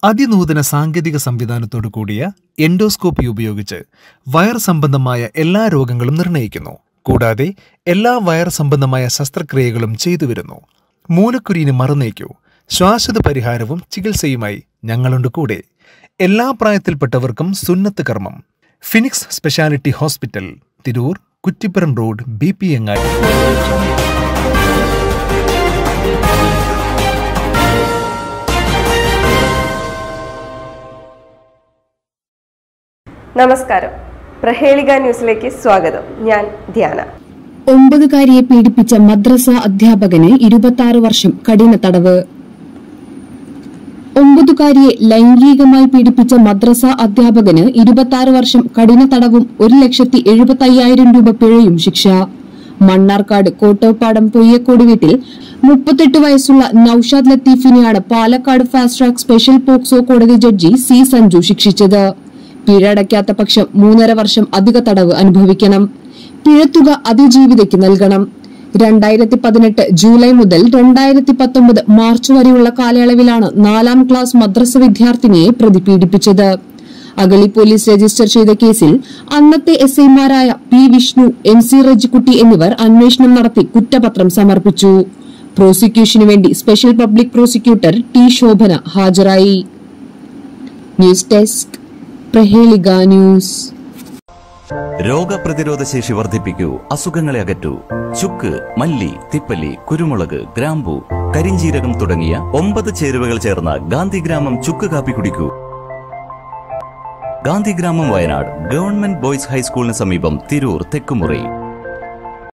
അതിനൂതന സാങ്കേതിക സംവിധാനത്തോടു കൂടിയ എൻഡോസ്കോപ്പി ഉപയോഗിച്ച് വയർ സംബന്ധമായ എല്ലാ രോഗങ്ങളും നിർണ്ണയിക്കുന്നു കൂടാതെ എല്ലാ വയർ സംബന്ധമായ ശസ്ത്രക്രിയകളും ചെയ്തു വരുന്നു മൂലക്കുരുവിന് മറുനീക്കൂ ശ്വാസത പരിഹാരവും ചികിത്സയുമായി ഞങ്ങളുണ്ട് കൂടെ എല്ലാ പ്രായത്തിൽപ്പെട്ടവർക്കും സുന്നത്ത് കർമ്മം Phoenix speciality hospital Tirur Kuttippuram road B P Angadi നമസ്കാരം പ്രഹേളിക ന്യൂസിലേക്ക് സ്വാഗതം ഞാൻ ധ്യാന ഒമ്പതുകാരിയെ പീഡിപ്പിച്ച മദ്രസ അധ്യാപകന് ഇരുപത്തി വർഷം കഠിന തടവ് ഒമ്പതുകാരിയെ ലൈംഗികമായി പീഡിപ്പിച്ച മദ്രസ അധ്യാപകന് ഇരുപത്തി വർഷം കഠിന തടവും ഒരു ലക്ഷത്തി എഴുപത്തി അയ്യായിരം രൂപ പിഴയും ശിക്ഷ മണ്ണാർക്കാട് കോട്ടോപ്പാടം പൊയ്യക്കോട് വീട്ടിൽ മുപ്പത്തെട്ട് വയസ്സുള്ള നൌഷാദ് ലത്തീഫിനെയാണ് Palakkad fast track special POCSO കോടതി ജഡ്ജി സി സഞ്ജു ശിക്ഷിച്ചത് പിഴ അടയ്ക്കാത്ത പക്ഷം മൂന്നര വർഷം അധിക തടവ് അനുഭവിക്കണം പിഴത്തുക അതിജീവിതയ്ക്ക് നൽകണം രണ്ടായിരത്തി പതിനെട്ട് ജൂലൈ മുതൽ രണ്ടായിരത്തി പത്തൊമ്പത് മാർച്ച് വരെയുള്ള കാലയളവിലാണ് നാലാം ക്ലാസ് മദ്രസ വിദ്യാർത്ഥിനിയെ പ്രതി പീഡിപ്പിച്ചത് അഗളി പോലീസ് രജിസ്റ്റർ ചെയ്ത കേസിൽ അന്നത്തെ എസ് ഐമാരായ P Vishnu M C Rejikutty എന്നിവർ അന്വേഷണം നടത്തി കുറ്റപത്രം സമർപ്പിച്ചു പ്രോസിക്യൂഷനു വേണ്ടി special public prosecutor T Shobhana ഹാജരായി ന്യൂസ് ഡെസ്ക് പ്രഹേളിക ന്യൂസ് രോഗപ്രതിരോധ ശേഷി വർദ്ധിപ്പിക്കൂ അസുഖങ്ങളെ അകറ്റൂ ചുക്ക് മല്ലി തിപ്പല്ലി കുരുമുളക് ഗ്രാമ്പു കരിഞ്ചീരകം തുടങ്ങിയ ഒമ്പത് ചേരുവകൾ ചേർന്ന ഗാന്ധിഗ്രാമം ചുക്ക് കാപ്പി കുടിക്കൂ ഗാന്ധിഗ്രാമം വയനാട് ഗവൺമെന്റ് ബോയ്സ് ഹൈസ്കൂളിന് സമീപം തിരൂർ തെക്കുമുറി